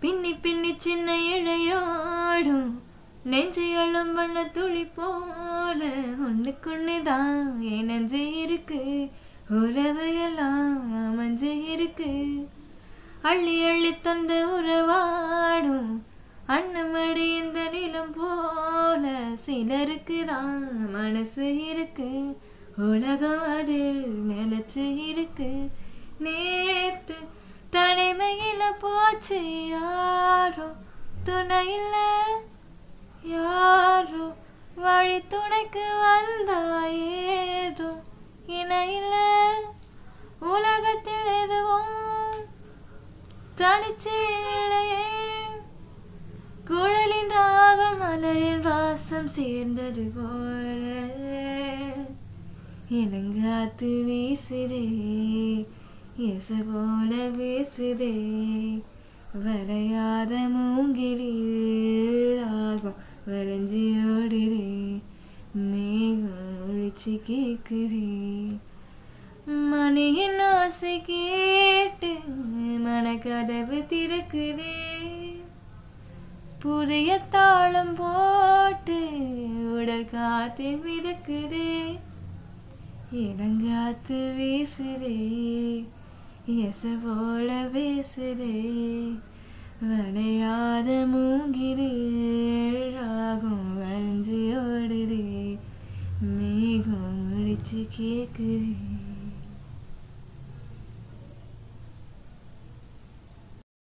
பின்னி பின்னி சின்ன இழையோடும் நெஞ்சை அள்ளும் வண்ண துளி போல ஒண்ணுக்குண்ணுதான் என் நெஞ்சு இருக்கு உறவு எல்லாம் அமைஞ்சு இருக்கு அள்ளி அள்ளி தந்த உறவாடும் அன்னமடி இந்த நிலம் போல சிலருக்கு தான் மனசு இருக்கு உலகம் அது நிலச்சு இருக்கு நேத்து தனிமையில போச்சு யாரோ துணை இல்ல யாரோ வழி துணைக்கு வந்தா ஏதோ இணையில உலகத்தில் எதுவும் தனிச்சே இல்லையே குழலின் ராகம் மலையின் வாசம் சேர்ந்தது போல இளங்காத்து வீசுதே எச போல வீசுதே வரையாத மூங்கிலி ராகம் வரைஞ்சி ஓடுதே மேகம் ஒழிச்சு கேக்குதே மணியின் ஓசை கேட்டு மனக்கதவு திறக்குதே புதிய தாளம் போட்டு உடல் காத்து மிதக்குதே இளங்காத்து வீசுதே எச போல பேசுதே வளையாத மூங்கிலே ராகம் வளைஞ்சு ஓடுதே மேகம் முடிச்சு கேக்குதே